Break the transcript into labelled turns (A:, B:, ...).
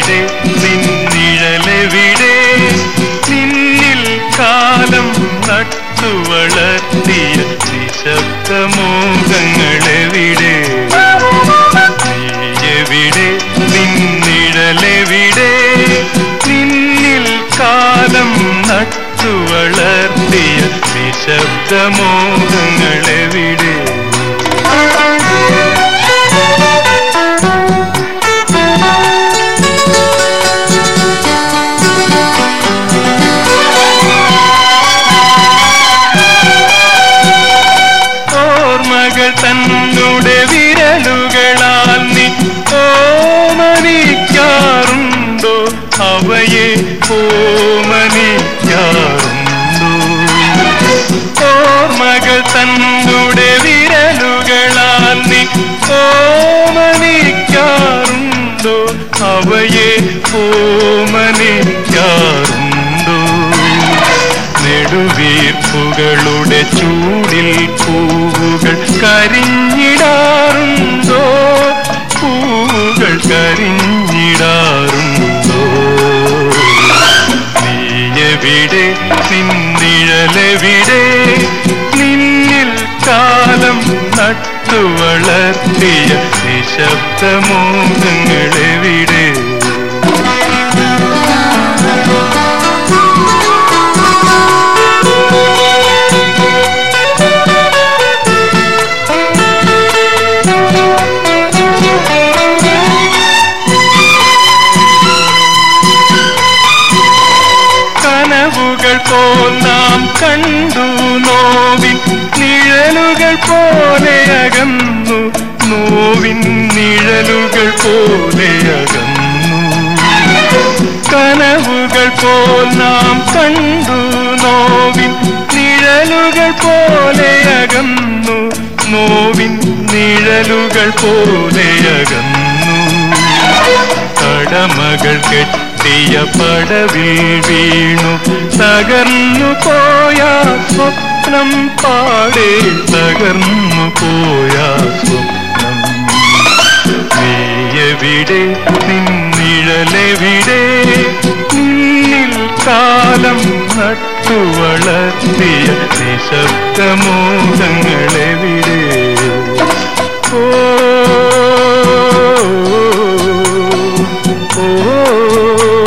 A: നീയെവിടെ നിന്നിഴലെവിടെ നിന്നിൽ കാലം നട്ടു വളർത്തിയ നിശബ്ദമോഹങ്ങളെവിടെ നീയെവിടെ നിന്നിഴലെവിടെ നിന്നിൽ കാലം നട്ടു വളർത്തിയ നിശബ്ദമോഹങ്ങളെവിടെ ഓർമ്മകൾ തന്നുടെ വിരലുകളാൽ നീ ഓമനിക്കാറുണ്ടോ അവയെ ഓമനിക്കാറുണ്ടോ ഓർമ്മകൾ തന്നുടെ വിരലുകളാൽ നീ ഓമനിക്കാറുണ്ടോ അവയെ ഓമനിക്കാറുണ്ടോ നെടുവീർപ്പുകളുടെ ചൂടിൽ പൂവുകൾ കരിഞ്ഞിടാറുണ്ടോ പൂവുകൾ കരിഞ്ഞിടാറുണ്ടോ നീയെവിടെ നിന്നിഴലെവിടെ നിന്നിൽ കാലം നട്ടു വളർത്തിയ നിശബ്ദമോഹങ്ങളെവിടെ കനവുകൾ പോൽ നാം കണ്ടു നോവിൻ നിഴലുകൾ പോലെ അകന്നു നോവിൻ നിഴലുകൾ പോലെ അകന്നു കനവുകൾ പോൽ നാം കണ്ടു നോവിൻ നിഴലുകൾ പോലെ അകന്നു നോവിൻ നിഴലുകൾ പോലെ അകന്നു കടമകൾ കെട്ടിയ പടവിൽ വീണു തകർന്നു പോയ സ്വപ്നം പാടെ തകർന്നു പോയ സ്വപ്നം നീയെവിടെ നിന്നിഴലെവിടെ നിന്നിൽ കാലം നട്ടു വളർത്തിയ നിശബ്ദമോഹങ്ങളെവിടെ ഓ ഓ, ഓ